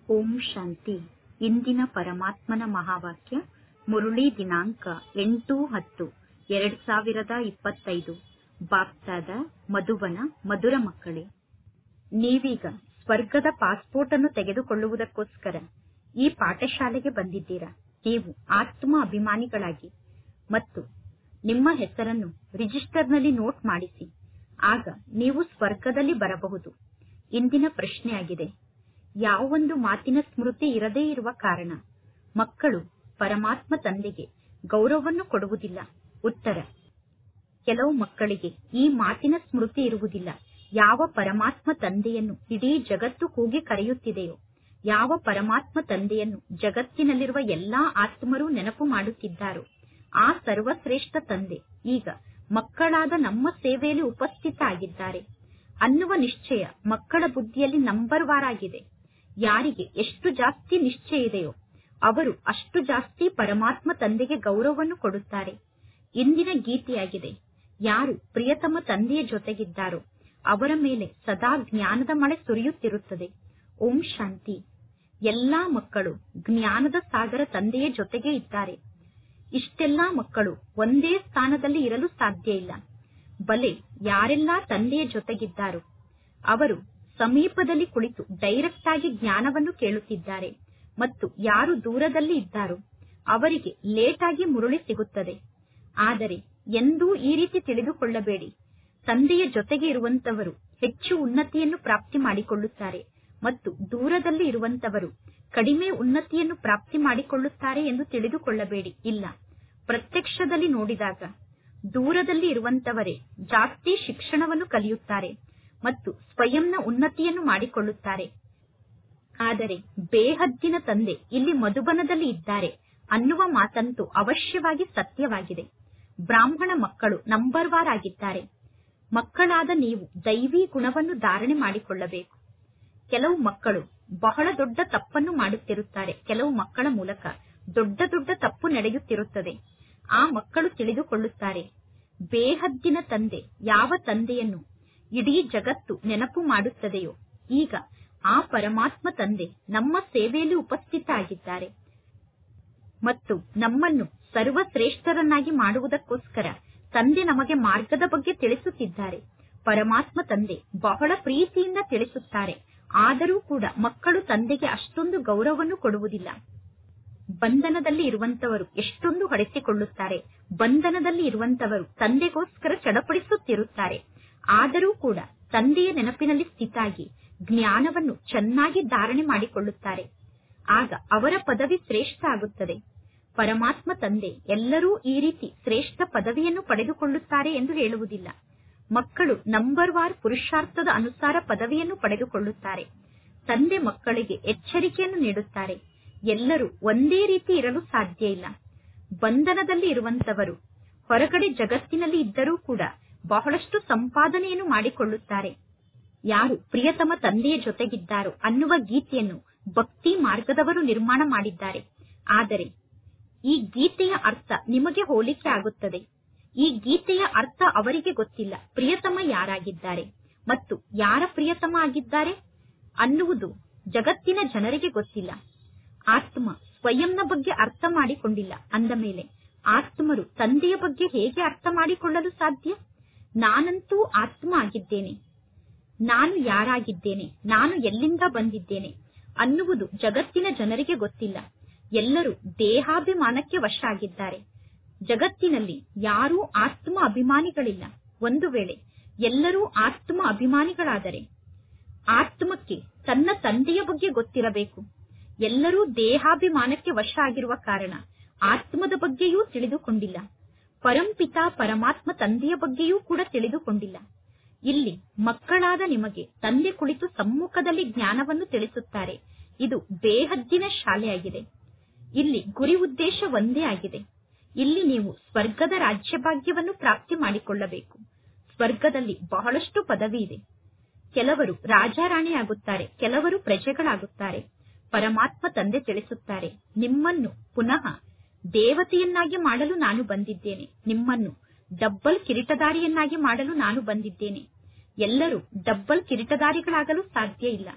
ಓಂ ಶಾಂತಿ ಇಂದಿನ ಪರಮಾತ್ಮನ ಮಹಾವಾಕ್ಯ ಮುರುಳಿ ದಿನಾಂಕ ಎಂಟು ಹತ್ತು ಎರಡ್ ಸಾವಿರದ ಇಪ್ಪತ್ತೈದು ಬಾಪ್ತಾದ ಮಧುಬನ ಮಧುರ ಮಕ್ಕಳೇ ನೀವೀಗ ಸ್ವರ್ಗದ ಪಾಸ್ಪೋರ್ಟ್ ಅನ್ನು ತೆಗೆದುಕೊಳ್ಳುವುದಕ್ಕೋಸ್ಕರ ಈ ಪಾಠಶಾಲೆಗೆ ಬಂದಿದ್ದೀರಾ ನೀವು ಆತ್ಮ ಅಭಿಮಾನಿಗಳಾಗಿ ಮತ್ತು ನಿಮ್ಮ ಹೆಸರನ್ನು ರಿಜಿಸ್ಟರ್ನಲ್ಲಿ ನೋಟ್ ಮಾಡಿಸಿ ಆಗ ನೀವು ಸ್ವರ್ಗದಲ್ಲಿ ಬರಬಹುದು ಇಂದಿನ ಪ್ರಶ್ನೆಯಾಗಿದೆ ಯಾವೊಂದು ಮಾತಿನ ಸ್ಮೃತಿ ಇರದೇ ಇರುವ ಕಾರಣ ಮಕ್ಕಳು ಪರಮಾತ್ಮ ತಂದೆಗೆ ಗೌರವವನ್ನು ಕೊಡುವುದಿಲ್ಲ ಉತ್ತರ ಕೆಲವು ಮಕ್ಕಳಿಗೆ ಈ ಮಾತಿನ ಸ್ಮೃತಿ ಇರುವುದಿಲ್ಲ ಯಾವ ಪರಮಾತ್ಮ ತಂದೆಯನ್ನು ಇಡೀ ಜಗತ್ತು ಕೂಗಿ ಕರೆಯುತ್ತಿದೆಯೋ ಯಾವ ಪರಮಾತ್ಮ ತಂದೆಯನ್ನು ಜಗತ್ತಿನಲ್ಲಿರುವ ಎಲ್ಲಾ ಆತ್ಮರು ನೆನಪು ಮಾಡುತ್ತಿದ್ದಾರೋ ಆ ಸರ್ವಶ್ರೇಷ್ಠ ತಂದೆ ಈಗ ಮಕ್ಕಳಾದ ನಮ್ಮ ಸೇವೆಯಲ್ಲಿ ಉಪಸ್ಥಿತ ಆಗಿದ್ದಾರೆ ಅನ್ನುವ ನಿಶ್ಚಯ ಮಕ್ಕಳ ಬುದ್ಧಿಯಲ್ಲಿ ನಂಬರ್ ವಾರ್ ಆಗಿದೆ ಯಾರಿಗೆ ಎಷ್ಟು ಜಾಸ್ತಿ ನಿಶ್ಚಯ ಇದೆಯೋ ಅವರು ಅಷ್ಟು ಜಾಸ್ತಿ ಪರಮಾತ್ಮ ತಂದೆಗೆ ಗೌರವವನ್ನು ಕೊಡುತ್ತಾರೆ ಇಂದಿನ ಗೀತೆಯಾಗಿದೆ ಯಾರು ಪ್ರಿಯತಮ ತಂದೆಯ ಜೊತೆಗಿದ್ದಾರೋ ಅವರ ಮೇಲೆ ಸದಾ ಜ್ಞಾನದ ಮಳೆ ಸುರಿಯುತ್ತಿರುತ್ತದೆ ಓಂ ಶಾಂತಿ ಎಲ್ಲಾ ಮಕ್ಕಳು ಜ್ಞಾನದ ಸಾಗರ ತಂದೆಯ ಜೊತೆಗೆ ಇದ್ದಾರೆ ಇಷ್ಟೆಲ್ಲಾ ಮಕ್ಕಳು ಒಂದೇ ಸ್ಥಾನದಲ್ಲಿ ಇರಲು ಸಾಧ್ಯ ಇಲ್ಲ ಬಲೆ ಯಾರೆಲ್ಲಾ ತಂದೆಯ ಜೊತೆಗಿದ್ದಾರೋ ಅವರು ಸಮೀಪದಲ್ಲಿ ಕುಳಿತು ಡೈರೆಕ್ಟ್ ಆಗಿ ಜ್ಞಾನವನ್ನು ಕೇಳುತ್ತಿದ್ದಾರೆ ಮತ್ತು ಯಾರು ದೂರದಲ್ಲಿ ಇದ್ದಾರೋ ಅವರಿಗೆ ಲೇಟ್ ಆಗಿ ಮುರುಳಿ ಸಿಗುತ್ತದೆ ಆದರೆ ಎಂದೂ ಈ ರೀತಿ ತಿಳಿದುಕೊಳ್ಳಬೇಡಿ ತಂದೆಯ ಜೊತೆಗೆ ಇರುವಂತವರು ಹೆಚ್ಚು ಉನ್ನತಿಯನ್ನು ಪ್ರಾಪ್ತಿ ಮಾಡಿಕೊಳ್ಳುತ್ತಾರೆ ಮತ್ತು ದೂರದಲ್ಲಿ ಇರುವಂತವರು ಕಡಿಮೆ ಉನ್ನತಿಯನ್ನು ಪ್ರಾಪ್ತಿ ಮಾಡಿಕೊಳ್ಳುತ್ತಾರೆ ಎಂದು ತಿಳಿದುಕೊಳ್ಳಬೇಡಿ ಇಲ್ಲ ಪ್ರತ್ಯಕ್ಷದಲ್ಲಿ ನೋಡಿದಾಗ ದೂರದಲ್ಲಿ ಇರುವಂತವರೇ ಜಾಸ್ತಿ ಶಿಕ್ಷಣವನ್ನು ಕಲಿಯುತ್ತಾರೆ ಮತ್ತು ಸ್ವಯಂನ ಉನ್ನತಿಯನ್ನು ಮಾಡಿಕೊಳ್ಳುತ್ತಾರೆ ಆದರೆ ಬೇಹದ್ದಿನ ತಂದೆ ಇಲ್ಲಿ ಮಧುಬನದಲ್ಲಿ ಇದ್ದಾರೆ ಅನ್ನುವ ಮಾತಂತೂ ಅವಶ್ಯವಾಗಿ ಸತ್ಯವಾಗಿದೆ ಬ್ರಾಹ್ಮಣ ಮಕ್ಕಳು ನಂಬರ್ ವಾರ್ ಆಗಿದ್ದಾರೆ ಮಕ್ಕಳಾದ ನೀವು ದೈವಿ ಗುಣವನ್ನು ಧಾರಣೆ ಮಾಡಿಕೊಳ್ಳಬೇಕು ಕೆಲವು ಮಕ್ಕಳು ಬಹಳ ದೊಡ್ಡ ತಪ್ಪನ್ನು ಮಾಡುತ್ತಿರುತ್ತಾರೆ ಕೆಲವು ಮಕ್ಕಳ ಮೂಲಕ ದೊಡ್ಡ ದೊಡ್ಡ ತಪ್ಪು ನಡೆಯುತ್ತಿರುತ್ತದೆ ಆ ಮಕ್ಕಳು ತಿಳಿದುಕೊಳ್ಳುತ್ತಾರೆ ಬೇಹದ್ದಿನ ತಂದೆ ಯಾವ ತಂದೆಯನ್ನು ಇಡೀ ಜಗತ್ತು ನೆನಪು ಮಾಡುತ್ತದೆಯೋ ಈಗ ಆ ಪರಮಾತ್ಮ ತಂದೆ ನಮ್ಮ ಸೇವೆಯಲ್ಲಿ ಉಪಸ್ಥಿತ ಆಗಿದ್ದಾರೆ ಮತ್ತು ನಮ್ಮನ್ನು ಸರ್ವಶ್ರೇಷ್ಠರನ್ನಾಗಿ ಮಾಡುವುದಕ್ಕೋಸ್ಕರ ತಂದೆ ನಮಗೆ ಮಾರ್ಗದ ಬಗ್ಗೆ ತಿಳಿಸುತ್ತಿದ್ದಾರೆ ಪರಮಾತ್ಮ ತಂದೆ ಬಹಳ ಪ್ರೀತಿಯಿಂದ ತಿಳಿಸುತ್ತಾರೆ ಆದರೂ ಕೂಡ ಮಕ್ಕಳು ತಂದೆಗೆ ಅಷ್ಟೊಂದು ಗೌರವವನ್ನು ಕೊಡುವುದಿಲ್ಲ ಬಂಧನದಲ್ಲಿ ಇರುವಂತವರು ಎಷ್ಟೊಂದು ಹೊಡೆಸಿಕೊಳ್ಳುತ್ತಾರೆ ಬಂಧನದಲ್ಲಿ ಇರುವಂತವರು ತಂದೆಗೋಸ್ಕರ ಚಡಪಡಿಸುತ್ತಿರುತ್ತಾರೆ ಆದರೂ ಕೂಡ ತಂದೆಯ ನೆನಪಿನಲ್ಲಿ ಸ್ಥಿತಾಗಿ ಜ್ಞಾನವನ್ನು ಚೆನ್ನಾಗಿ ಧಾರಣೆ ಮಾಡಿಕೊಳ್ಳುತ್ತಾರೆ ಆಗ ಅವರ ಪದವಿ ಶ್ರೇಷ್ಠ ಆಗುತ್ತದೆ ಪರಮಾತ್ಮ ತಂದೆ ಎಲ್ಲರೂ ಈ ರೀತಿ ಶ್ರೇಷ್ಠ ಪದವಿಯನ್ನು ಪಡೆದುಕೊಳ್ಳುತ್ತಾರೆ ಎಂದು ಹೇಳುವುದಿಲ್ಲ ಮಕ್ಕಳು ನಂಬರ್ ವಾರ್ ಪುರುಷಾರ್ಥದ ಅನುಸಾರ ಪದವಿಯನ್ನು ಪಡೆದುಕೊಳ್ಳುತ್ತಾರೆ ತಂದೆ ಮಕ್ಕಳಿಗೆ ಎಚ್ಚರಿಕೆಯನ್ನು ನೀಡುತ್ತಾರೆ ಎಲ್ಲರೂ ಒಂದೇ ರೀತಿ ಇರಲು ಸಾಧ್ಯ ಇಲ್ಲ ಬಂಧನದಲ್ಲಿ ಇರುವಂತವರು ಹೊರಗಡೆ ಜಗತ್ತಿನಲ್ಲಿ ಇದ್ದರೂ ಕೂಡ ಬಹಳಷ್ಟು ಸಂಪಾದನೆಯನ್ನು ಮಾಡಿಕೊಳ್ಳುತ್ತಾರೆ ಯಾರು ಪ್ರಿಯತಮ ತಂದೆಯ ಜೊತೆಗಿದ್ದಾರೋ ಅನ್ನುವ ಗೀತೆಯನ್ನು ಭಕ್ತಿ ಮಾರ್ಗದವರು ನಿರ್ಮಾಣ ಮಾಡಿದ್ದಾರೆ ಆದರೆ ಈ ಗೀತೆಯ ಅರ್ಥ ನಿಮಗೆ ಹೋಲಿಕೆ ಆಗುತ್ತದೆ ಈ ಗೀತೆಯ ಅರ್ಥ ಅವರಿಗೆ ಗೊತ್ತಿಲ್ಲ ಪ್ರಿಯತಮ ಯಾರಾಗಿದ್ದಾರೆ ಮತ್ತು ಯಾರ ಪ್ರಿಯತಮ ಆಗಿದ್ದಾರೆ ಅನ್ನುವುದು ಜಗತ್ತಿನ ಜನರಿಗೆ ಗೊತ್ತಿಲ್ಲ ಆತ್ಮ ಸ್ವಯಂನ ಬಗ್ಗೆ ಅರ್ಥ ಮಾಡಿಕೊಂಡಿಲ್ಲ ಅಂದ ಮೇಲೆ ಆತ್ಮರು ತಂದೆಯ ಬಗ್ಗೆ ಹೇಗೆ ಅರ್ಥ ಮಾಡಿಕೊಳ್ಳಲು ಸಾಧ್ಯ ನಾನಂತೂ ಆತ್ಮ ಆಗಿದ್ದೇನೆ ನಾನು ಯಾರಾಗಿದ್ದೇನೆ ನಾನು ಎಲ್ಲಿಂದ ಬಂದಿದ್ದೇನೆ ಅನ್ನುವುದು ಜಗತ್ತಿನ ಜನರಿಗೆ ಗೊತ್ತಿಲ್ಲ ಎಲ್ಲರೂ ದೇಹಾಭಿಮಾನಕ್ಕೆ ವಶ ಆಗಿದ್ದಾರೆ ಜಗತ್ತಿನಲ್ಲಿ ಯಾರೂ ಆತ್ಮ ಅಭಿಮಾನಿಗಳಿಲ್ಲ ಒಂದು ವೇಳೆ ಎಲ್ಲರೂ ಆತ್ಮ ಅಭಿಮಾನಿಗಳಾದರೆ ಆತ್ಮಕ್ಕೆ ತನ್ನ ತಂದೆಯ ಬಗ್ಗೆ ಗೊತ್ತಿರಬೇಕು ಎಲ್ಲರೂ ದೇಹಾಭಿಮಾನಕ್ಕೆ ವಶ ಆಗಿರುವ ಕಾರಣ ಆತ್ಮದ ಬಗ್ಗೆಯೂ ತಿಳಿದುಕೊಂಡಿಲ್ಲ ಪರಂಪಿತ ಪರಮಾತ್ಮ ತಂದೆಯ ಬಗ್ಗೆಯೂ ಕೂಡ ತಿಳಿದುಕೊಂಡಿಲ್ಲ ಇಲ್ಲಿ ಮಕ್ಕಳಾದ ನಿಮಗೆ ತಂದೆ ಕುಳಿತು ಸಮ್ಮುಖದಲ್ಲಿ ಜ್ಞಾನವನ್ನು ತಿಳಿಸುತ್ತಾರೆ ಇದು ಬೇಹದ್ದಿನ ಶಾಲೆಯಾಗಿದೆ ಇಲ್ಲಿ ಗುರಿ ಉದ್ದೇಶ ಒಂದೇ ಆಗಿದೆ ಇಲ್ಲಿ ನೀವು ಸ್ವರ್ಗದ ರಾಜ್ಯಭಾಗ್ಯವನ್ನು ಪ್ರಾಪ್ತಿ ಮಾಡಿಕೊಳ್ಳಬೇಕು ಸ್ವರ್ಗದಲ್ಲಿ ಬಹಳಷ್ಟು ಪದವಿ ಇದೆ ಕೆಲವರು ರಾಜಾರಾಣಿ ಆಗುತ್ತಾರೆ ಕೆಲವರು ಪ್ರಜೆಗಳಾಗುತ್ತಾರೆ ಪರಮಾತ್ಮ ತಂದೆ ತಿಳಿಸುತ್ತಾರೆ ನಿಮ್ಮನ್ನು ಪುನಃ ದೇವತೆಯನ್ನಾಗಿ ಮಾಡಲು ನಾನು ಬಂದಿದ್ದೇನೆ ನಿಮ್ಮನ್ನು ಡಬ್ಬಲ್ ಕಿರೀಟದಾರಿಯನ್ನಾಗಿ ಮಾಡಲು ನಾನು ಬಂದಿದ್ದೇನೆ ಎಲ್ಲರೂ ಡಬ್ಬಲ್ ಕಿರೀಟದಾರಿಗಳಾಗಲು ಸಾಧ್ಯ ಇಲ್ಲ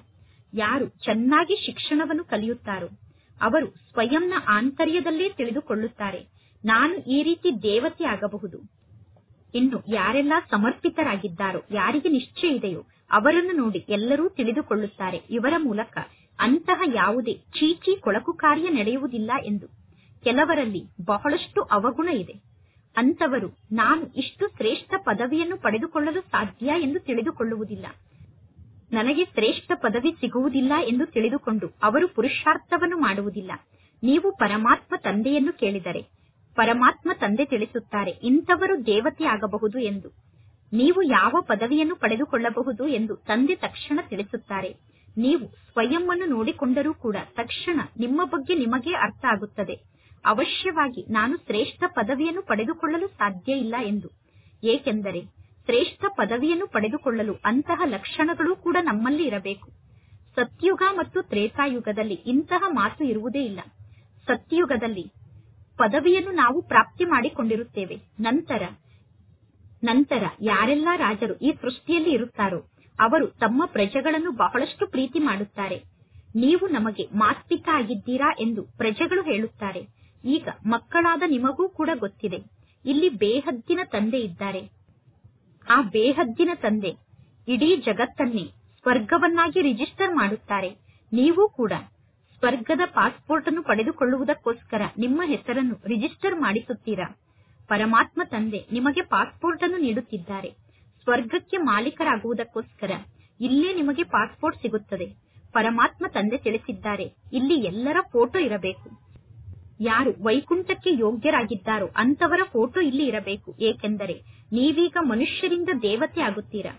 ಯಾರು ಚೆನ್ನಾಗಿ ಶಿಕ್ಷಣವನ್ನು ಕಲಿಯುತ್ತಾರೋ ಅವರು ಸ್ವಯಂನ ಆಂತರ್ಯದಲ್ಲೇ ತಿಳಿದುಕೊಳ್ಳುತ್ತಾರೆ ನಾನು ಈ ರೀತಿ ದೇವತೆ ಆಗಬಹುದು ಇನ್ನು ಯಾರೆಲ್ಲ ಸಮರ್ಪಿತರಾಗಿದ್ದಾರೋ ಯಾರಿಗೆ ನಿಶ್ಚಯ ಇದೆಯೋ ಅವರನ್ನು ನೋಡಿ ಎಲ್ಲರೂ ತಿಳಿದುಕೊಳ್ಳುತ್ತಾರೆ ಇವರ ಮೂಲಕ ಅಂತಹ ಯಾವುದೇ ಚೀಚಿ ಕೊಳಕು ಕಾರ್ಯ ನಡೆಯುವುದಿಲ್ಲ ಎಂದು ಕೆಲವರಲ್ಲಿ ಬಹಳಷ್ಟು ಅವಗುಣ ಇದೆ ಅಂತವರು ನಾನು ಇಷ್ಟು ಶ್ರೇಷ್ಠ ಪದವಿಯನ್ನು ಪಡೆದುಕೊಳ್ಳಲು ಸಾಧ್ಯ ಎಂದು ತಿಳಿದುಕೊಳ್ಳುವುದಿಲ್ಲ ನನಗೆ ಶ್ರೇಷ್ಠ ಪದವಿ ಸಿಗುವುದಿಲ್ಲ ಎಂದು ತಿಳಿದುಕೊಂಡು ಅವರು ಪುರುಷಾರ್ಥವನ್ನು ಮಾಡುವುದಿಲ್ಲ ನೀವು ಪರಮಾತ್ಮ ತಂದೆಯನ್ನು ಕೇಳಿದರೆ ಪರಮಾತ್ಮ ತಂದೆ ತಿಳಿಸುತ್ತಾರೆ ಇಂಥವರು ದೇವತೆ ಆಗಬಹುದು ಎಂದು ನೀವು ಯಾವ ಪದವಿಯನ್ನು ಪಡೆದುಕೊಳ್ಳಬಹುದು ಎಂದು ತಂದೆ ತಕ್ಷಣ ತಿಳಿಸುತ್ತಾರೆ ನೀವು ಸ್ವಯಂವನ್ನು ನೋಡಿಕೊಂಡರೂ ಕೂಡ ತಕ್ಷಣ ನಿಮ್ಮ ಬಗ್ಗೆ ನಿಮಗೇ ಅರ್ಥ ಆಗುತ್ತದೆ ಅವಶ್ಯವಾಗಿ ನಾನು ಶ್ರೇಷ್ಠ ಪದವಿಯನ್ನು ಪಡೆದುಕೊಳ್ಳಲು ಸಾಧ್ಯ ಇಲ್ಲ ಎಂದು ಏಕೆಂದರೆ ಶ್ರೇಷ್ಠ ಪದವಿಯನ್ನು ಪಡೆದುಕೊಳ್ಳಲು ಅಂತಹ ಲಕ್ಷಣಗಳು ಕೂಡ ನಮ್ಮಲ್ಲಿ ಇರಬೇಕು ಸತ್ಯುಗ ಮತ್ತು ತ್ರೇತಾಯುಗದಲ್ಲಿ ಇಂತಹ ಮಾತು ಇರುವುದೇ ಇಲ್ಲ ಸತ್ಯುಗದಲ್ಲಿ ಪದವಿಯನ್ನು ನಾವು ಪ್ರಾಪ್ತಿ ಮಾಡಿಕೊಂಡಿರುತ್ತೇವೆ ನಂತರ ನಂತರ ಯಾರೆಲ್ಲ ರಾಜರು ಈ ಸೃಷ್ಟಿಯಲ್ಲಿ ಇರುತ್ತಾರೋ ಅವರು ತಮ್ಮ ಪ್ರಜೆಗಳನ್ನು ಬಹಳಷ್ಟು ಪ್ರೀತಿ ಮಾಡುತ್ತಾರೆ ನೀವು ನಮಗೆ ಮಾಸ್ಪಿತ ಆಗಿದ್ದೀರಾ ಎಂದು ಪ್ರಜೆಗಳು ಹೇಳುತ್ತಾರೆ ಈಗ ಮಕ್ಕಳಾದ ನಿಮಗೂ ಕೂಡ ಗೊತ್ತಿದೆ ಇಲ್ಲಿ ಬೇಹದ್ದಿನ ತಂದೆ ಇದ್ದಾರೆ ಆ ಬೇಹದ್ದಿನ ತಂದೆ ಇಡೀ ಜಗತ್ತನ್ನೇ ಸ್ವರ್ಗವನ್ನಾಗಿ ರಿಜಿಸ್ಟರ್ ಮಾಡುತ್ತಾರೆ ನೀವು ಕೂಡ ಸ್ವರ್ಗದ ಪಾಸ್ಪೋರ್ಟ್ ಅನ್ನು ಪಡೆದುಕೊಳ್ಳುವುದಕ್ಕೋಸ್ಕರ ನಿಮ್ಮ ಹೆಸರನ್ನು ರಿಜಿಸ್ಟರ್ ಮಾಡಿಸುತ್ತೀರಾ ಪರಮಾತ್ಮ ತಂದೆ ನಿಮಗೆ ಪಾಸ್ಪೋರ್ಟ್ ಅನ್ನು ನೀಡುತ್ತಿದ್ದಾರೆ ಸ್ವರ್ಗಕ್ಕೆ ಮಾಲೀಕರಾಗುವುದಕ್ಕೋಸ್ಕರ ಇಲ್ಲೇ ನಿಮಗೆ ಪಾಸ್ಪೋರ್ಟ್ ಸಿಗುತ್ತದೆ ಪರಮಾತ್ಮ ತಂದೆ ತಿಳಿಸಿದ್ದಾರೆ ಇಲ್ಲಿ ಎಲ್ಲರ ಫೋಟೋ ಇರಬೇಕು ಯಾರು ವೈಕುಂಠಕ್ಕೆ ಯೋಗ್ಯರಾಗಿದ್ದಾರೋ ಅಂತವರ ಫೋಟೋ ಇಲ್ಲಿ ಇರಬೇಕು ಏಕೆಂದರೆ ನೀವೀಗ ಮನುಷ್ಯರಿಂದ ದೇವತೆ ಆಗುತ್ತೀರಾ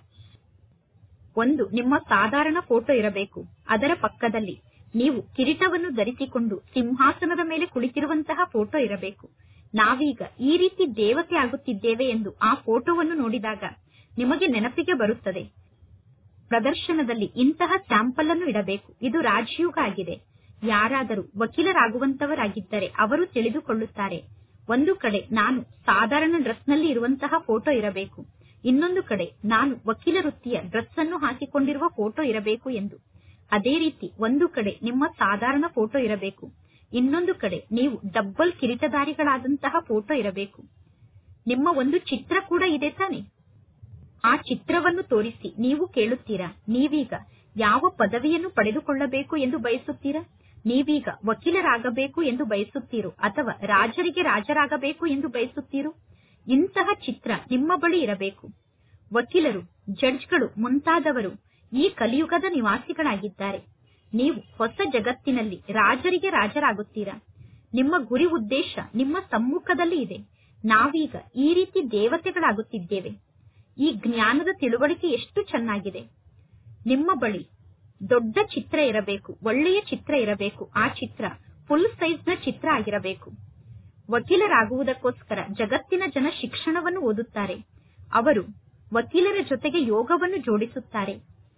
ಒಂದು ನಿಮ್ಮ ಸಾಧಾರಣ ಫೋಟೋ ಇರಬೇಕು ಅದರ ಪಕ್ಕದಲ್ಲಿ ನೀವು ಕಿರೀಟವನ್ನು ಧರಿಸಿಕೊಂಡು ಸಿಂಹಾಸನದ ಮೇಲೆ ಕುಳಿತಿರುವಂತಹ ಫೋಟೋ ಇರಬೇಕು ನಾವೀಗ ಈ ರೀತಿ ದೇವತೆ ಆಗುತ್ತಿದ್ದೇವೆ ಎಂದು ಆ ಫೋಟೋವನ್ನು ನೋಡಿದಾಗ ನಿಮಗೆ ನೆನಪಿಗೆ ಬರುತ್ತದೆ ಪ್ರದರ್ಶನದಲ್ಲಿ ಇಂತಹ ಸ್ಯಾಂಪಲ್ ಅನ್ನು ಇಡಬೇಕು ಇದು ರಾಜಯುಗ ಆಗಿದೆ ಯಾರಾದರೂ ವಕೀಲರಾಗುವಂತವರಾಗಿದ್ದರೆ ಅವರು ತಿಳಿದುಕೊಳ್ಳುತ್ತಾರೆ ಒಂದು ಕಡೆ ನಾನು ಸಾಧಾರಣ ಡ್ರೆಸ್ನಲ್ಲಿ ಇರುವಂತಹ ಫೋಟೋ ಇರಬೇಕು ಇನ್ನೊಂದು ಕಡೆ ನಾನು ವಕೀಲ ವೃತ್ತಿಯ ಡ್ರೆಸ್ ಅನ್ನು ಹಾಕಿಕೊಂಡಿರುವ ಫೋಟೋ ಇರಬೇಕು ಎಂದು ಅದೇ ರೀತಿ ಒಂದು ಕಡೆ ನಿಮ್ಮ ಸಾಧಾರಣ ಫೋಟೋ ಇರಬೇಕು ಇನ್ನೊಂದು ಕಡೆ ನೀವು ಡಬ್ಬಲ್ ಕಿರೀಟಧಾರಿಗಳಾದಂತಹ ಫೋಟೋ ಇರಬೇಕು ನಿಮ್ಮ ಒಂದು ಚಿತ್ರ ಕೂಡ ಇದೆ ತಾನೆ ಆ ಚಿತ್ರವನ್ನು ತೋರಿಸಿ ನೀವು ಕೇಳುತ್ತೀರಾ ನೀವೀಗ ಯಾವ ಪದವಿಯನ್ನು ಪಡೆದುಕೊಳ್ಳಬೇಕು ಎಂದು ಬಯಸುತ್ತೀರಾ ನೀವೀಗ ವಕೀಲರಾಗಬೇಕು ಎಂದು ಬಯಸುತ್ತೀರೋ ಅಥವಾ ರಾಜರಿಗೆ ರಾಜರಾಗಬೇಕು ಎಂದು ಬಯಸುತ್ತೀರೋ ಇಂತಹ ಚಿತ್ರ ನಿಮ್ಮ ಬಳಿ ಇರಬೇಕು ವಕೀಲರು ಜಡ್ಜ್ಗಳು ಮುಂತಾದವರು ಈ ಕಲಿಯುಗದ ನಿವಾಸಿಗಳಾಗಿದ್ದಾರೆ ನೀವು ಹೊಸ ಜಗತ್ತಿನಲ್ಲಿ ರಾಜರಿಗೆ ರಾಜರಾಗುತ್ತೀರಾ ನಿಮ್ಮ ಗುರಿ ಉದ್ದೇಶ ನಿಮ್ಮ ಸಮ್ಮುಖದಲ್ಲಿ ಇದೆ ನಾವೀಗ ಈ ರೀತಿ ದೇವತೆಗಳಾಗುತ್ತಿದ್ದೇವೆ ಈ ಜ್ಞಾನದ ತಿಳುವಳಿಕೆ ಎಷ್ಟು ಚೆನ್ನಾಗಿದೆ ನಿಮ್ಮ ಬಳಿ ದೊಡ್ಡ ಚಿತ್ರ ಇರಬೇಕು ಒಳ್ಳೆಯ ಚಿತ್ರ ಇರಬೇಕು ಆ ಚಿತ್ರ ಫುಲ್ ಸೈಜ್ ನ ಚಿತ್ರ ಆಗಿರಬೇಕು ವಕೀಲರಾಗುವುದಕ್ಕೋಸ್ಕರ ಜಗತ್ತಿನ ಜನ ಶಿಕ್ಷಣವನ್ನು ಓದುತ್ತಾರೆ ಅವರು ವಕೀಲರ ಜೊತೆಗೆ ಯೋಗವನ್ನು ಜೋಡಿಸುತ್ತಾರೆ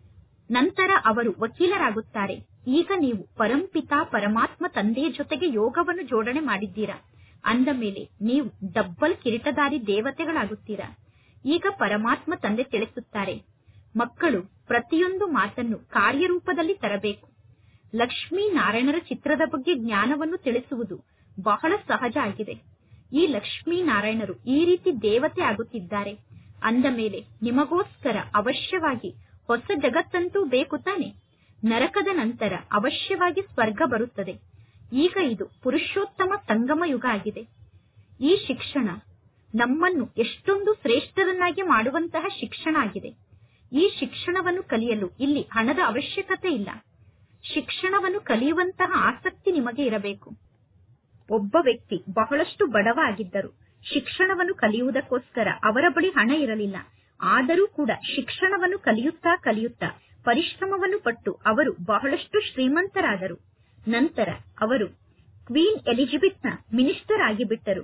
ನಂತರ ಅವರು ವಕೀಲರಾಗುತ್ತಾರೆ ಈಗ ನೀವು ಪರಂಪಿತ ಪರಮಾತ್ಮ ತಂದೆಯ ಜೊತೆಗೆ ಯೋಗವನ್ನು ಜೋಡಣೆ ಮಾಡಿದ್ದೀರಾ ಅಂದ ಮೇಲೆ ನೀವು ಡಬ್ಬಲ್ ಕಿರೀಟಧಾರಿ ದೇವತೆಗಳಾಗುತ್ತೀರಾ ಈಗ ಪರಮಾತ್ಮ ತಂದೆ ತಿಳಿಸುತ್ತಾರೆ ಮಕ್ಕಳು ಪ್ರತಿಯೊಂದು ಮಾತನ್ನು ಕಾರ್ಯರೂಪದಲ್ಲಿ ತರಬೇಕು ಲಕ್ಷ್ಮೀ ನಾರಾಯಣರ ಚಿತ್ರದ ಬಗ್ಗೆ ಜ್ಞಾನವನ್ನು ತಿಳಿಸುವುದು ಬಹಳ ಸಹಜ ಆಗಿದೆ ಈ ಲಕ್ಷ್ಮೀ ನಾರಾಯಣರು ಈ ರೀತಿ ದೇವತೆ ಆಗುತ್ತಿದ್ದಾರೆ ಅಂದ ಮೇಲೆ ನಿಮಗೋಸ್ಕರ ಅವಶ್ಯವಾಗಿ ಹೊಸ ಜಗತ್ತಂತೂ ಬೇಕು ತಾನೆ ನರಕದ ನಂತರ ಅವಶ್ಯವಾಗಿ ಸ್ವರ್ಗ ಬರುತ್ತದೆ ಈಗ ಇದು ಪುರುಷೋತ್ತಮ ಸಂಗಮ ಯುಗ ಆಗಿದೆ ಈ ಶಿಕ್ಷಣ ನಮ್ಮನ್ನು ಎಷ್ಟೊಂದು ಶ್ರೇಷ್ಠರನ್ನಾಗಿ ಮಾಡುವಂತಹ ಶಿಕ್ಷಣ ಆಗಿದೆ ಈ ಶಿಕ್ಷಣವನ್ನು ಕಲಿಯಲು ಇಲ್ಲಿ ಹಣದ ಅವಶ್ಯಕತೆ ಇಲ್ಲ ಶಿಕ್ಷಣವನ್ನು ಕಲಿಯುವಂತಹ ಆಸಕ್ತಿ ನಿಮಗೆ ಇರಬೇಕು ಒಬ್ಬ ವ್ಯಕ್ತಿ ಬಹಳಷ್ಟು ಬಡವ ಆಗಿದ್ದರು ಶಿಕ್ಷಣವನ್ನು ಕಲಿಯುವುದಕ್ಕೋಸ್ಕರ ಅವರ ಬಳಿ ಹಣ ಇರಲಿಲ್ಲ ಆದರೂ ಕೂಡ ಶಿಕ್ಷಣವನ್ನು ಕಲಿಯುತ್ತಾ ಕಲಿಯುತ್ತಾ ಪರಿಶ್ರಮವನ್ನು ಪಟ್ಟು ಅವರು ಬಹಳಷ್ಟು ಶ್ರೀಮಂತರಾದರು ನಂತರ ಅವರು ಕ್ವೀನ್ ಎಲಿಜಬೆತ್ನ ಮಿನಿಸ್ಟರ್ ಆಗಿಬಿಟ್ಟರು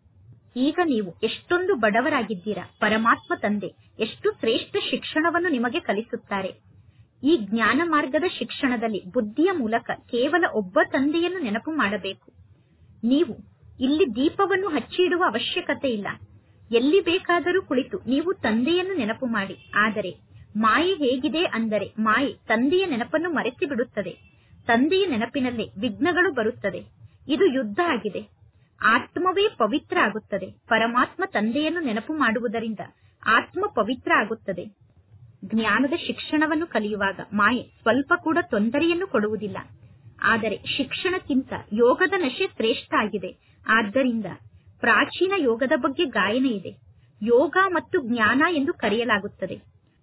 ಈಗ ನೀವು ಎಷ್ಟೊಂದು ಬಡವರಾಗಿದ್ದೀರಾ ಪರಮಾತ್ಮ ತಂದೆ ಎಷ್ಟು ಶ್ರೇಷ್ಠ ಶಿಕ್ಷಣವನ್ನು ನಿಮಗೆ ಕಲಿಸುತ್ತಾರೆ ಈ ಜ್ಞಾನ ಮಾರ್ಗದ ಶಿಕ್ಷಣದಲ್ಲಿ ಬುದ್ಧಿಯ ಮೂಲಕ ಕೇವಲ ಒಬ್ಬ ತಂದೆಯನ್ನು ನೆನಪು ಮಾಡಬೇಕು ನೀವು ಇಲ್ಲಿ ದೀಪವನ್ನು ಹಚ್ಚಿ ಇಡುವ ಅವಶ್ಯಕತೆ ಇಲ್ಲ ಎಲ್ಲಿ ಬೇಕಾದರೂ ಕುಳಿತು ನೀವು ತಂದೆಯನ್ನು ನೆನಪು ಮಾಡಿ ಆದರೆ ಮಾಯೆ ಹೇಗಿದೆ ಅಂದರೆ ಮಾಯೆ ತಂದೆಯ ನೆನಪನ್ನು ಮರೆಸಿ ಬಿಡುತ್ತದೆ ತಂದೆಯ ನೆನಪಿನಲ್ಲೇ ವಿಘ್ನಗಳು ಬರುತ್ತದೆ ಇದು ಯುದ್ಧ ಆಗಿದೆ ಆತ್ಮವೇ ಪವಿತ್ರ ಆಗುತ್ತದೆ ಪರಮಾತ್ಮ ತಂದೆಯನ್ನು ನೆನಪು ಮಾಡುವುದರಿಂದ ಆತ್ಮ ಪವಿತ್ರ ಆಗುತ್ತದೆ ಜ್ಞಾನದ ಶಿಕ್ಷಣವನ್ನು ಕಲಿಯುವಾಗ ಮಾಯೆ ಸ್ವಲ್ಪ ಕೂಡ ತೊಂದರೆಯನ್ನು ಕೊಡುವುದಿಲ್ಲ ಆದರೆ ಶಿಕ್ಷಣಕ್ಕಿಂತ ಯೋಗದ ನಶೆ ಶ್ರೇಷ್ಠ ಆಗಿದೆ ಆದ್ದರಿಂದ ಪ್ರಾಚೀನ ಯೋಗದ ಬಗ್ಗೆ ಗಾಯನ ಇದೆ ಯೋಗ ಮತ್ತು ಜ್ಞಾನ ಎಂದು ಕರೆಯಲಾಗುತ್ತದೆ